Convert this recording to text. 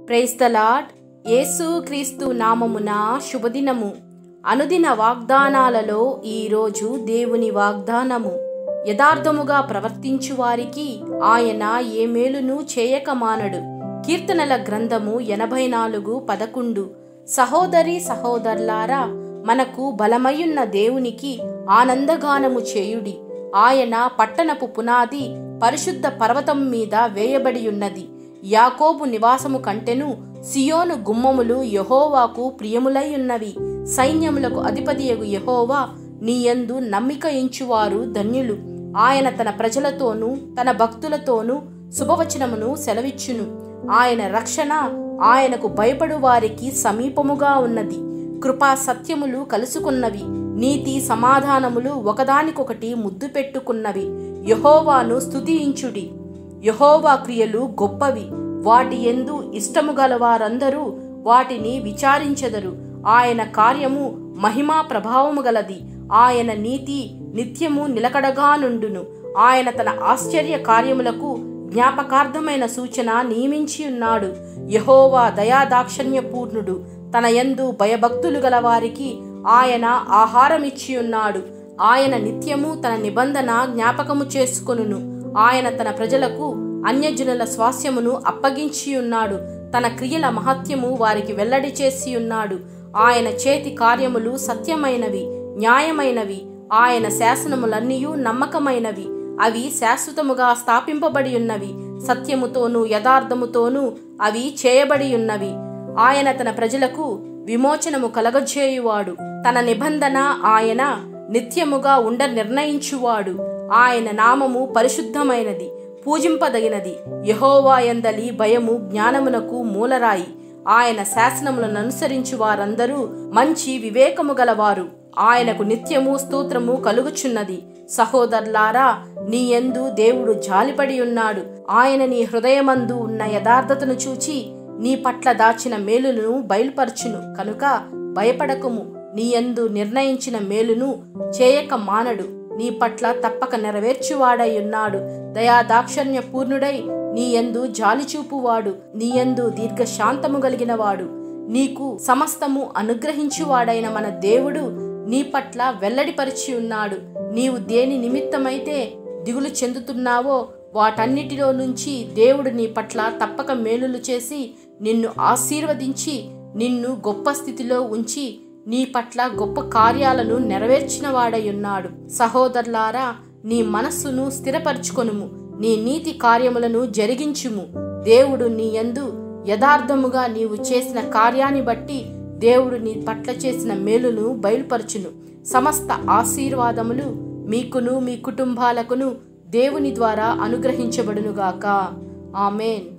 price the lord యేసు క్రీస్తు నామమున శుభదినము అనుదిన వాగ్దానాలలో ఈరోజు దేవుని వాగ్దానము యథార్థముగా ప్రవర్తించు వారికి ఆయన ఏ మేలును చేయక మానడు కీర్తనల గ్రంథము ఎనభై నాలుగు పదకొండు సహోదరి సహోదరులారా మనకు బలమయున్న దేవునికి ఆనందగానము చేయుడి ఆయన పట్టణపు పునాది పరిశుద్ధ పర్వతం మీద వేయబడి ఉన్నది యాకోబు నివాసము కంటెను సియోను గుమ్మములు యహోవాకు ప్రియములై ఉన్నవి సైన్యములకు అధిపతియగు యహోవా నీయందు నమ్మిక ఇంచువారు ధన్యులు ఆయన తన ప్రజలతోనూ తన భక్తులతోనూ శుభవచనమును సెలవిచ్చును ఆయన రక్షణ ఆయనకు భయపడు వారికి సమీపముగా ఉన్నది కృపా సత్యములు కలుసుకున్నవి నీతి సమాధానములు ఒకదానికొకటి ముద్దు పెట్టుకున్నవి యహోవాను స్తుతించుడి యహోవా క్రియలు గొప్పవి వాటి ఎందు ఇష్టము గల వారందరూ వాటిని విచారించెదరు ఆయన కార్యము మహిమా ప్రభావము గలది ఆయన నీతి నిత్యము నిలకడగా నుండును ఆయన తన ఆశ్చర్య కార్యములకు జ్ఞాపకార్థమైన సూచన నియమించి ఉన్నాడు యహోవా దయాదాక్షణ్య పూర్ణుడు తన యందు భయభక్తులు గల వారికి ఆయన ఆహారమిచ్చి ఉన్నాడు ఆయన నిత్యము తన నిబంధన జ్ఞాపకము చేసుకొనును ఆయన తన ప్రజలకు అన్యజనుల స్వాస్యమును అప్పగించి ఉన్నాడు తన క్రియల మహత్యము వారికి వెల్లడి చేసి ఉన్నాడు ఆయన చేతి కార్యములు సత్యమైనవి న్యాయమైనవి ఆయన శాసనములన్నీ నమ్మకమైనవి అవి శాశ్వతముగా స్థాపింపబడి ఉన్నవి సత్యముతోనూ యథార్థముతోనూ అవి చేయబడి ఉన్నవి ఆయన తన ప్రజలకు విమోచనము కలగజేయువాడు తన నిబంధన ఆయన నిత్యముగా ఉండ నిర్ణయించువాడు ఆయన నామము పరిశుద్ధమైనది పూజింపదగినది యహోవాయందలి భయము జ్ఞానమునకు మూలరాయి ఆయన శాసనములను అనుసరించు వారందరూ మంచి వివేకము గలవారు ఆయనకు నిత్యము స్తోత్రము కలుగుచున్నది సహోదరులారా నీ యందు దేవుడు జాలిపడి ఉన్నాడు ఆయన నీ హృదయమందు ఉన్న యథార్థతను చూచి నీ పట్ల దాచిన మేలును బయలుపరచును కనుక భయపడకుము నీ యందు నిర్ణయించిన మేలును చేయక మానడు నీ పట్ల తప్పక నెరవేర్చువాడై ఉన్నాడు దయా దాక్షణ్య పూర్ణుడై నీ యందు జాలిచూపువాడు నీ యందు దీర్ఘశాంతము కలిగినవాడు నీకు సమస్తము అనుగ్రహించువాడైన మన దేవుడు నీ పట్ల వెల్లడిపరిచి ఉన్నాడు నీవు దేని నిమిత్తమైతే దిగులు చెందుతున్నావో వాటన్నిటిలో నుంచి దేవుడు నీ పట్ల తప్పక మేలులు చేసి నిన్ను ఆశీర్వదించి నిన్ను గొప్ప స్థితిలో ఉంచి నీ పట్ల గొప్ప కార్యాలను నెరవేర్చిన వాడై ఉన్నాడు సహోదరులారా నీ మనస్సును స్థిరపరచుకొనుము నీ నీతి కార్యములను జరిగించుము దేవుడు నీ యందు యథార్థముగా నీవు చేసిన కార్యాన్ని బట్టి దేవుడు నీ పట్ల చేసిన మేలును బయలుపరచును సమస్త ఆశీర్వాదములు మీకును మీ కుటుంబాలకును దేవుని ద్వారా అనుగ్రహించబడునుగాక ఆమెన్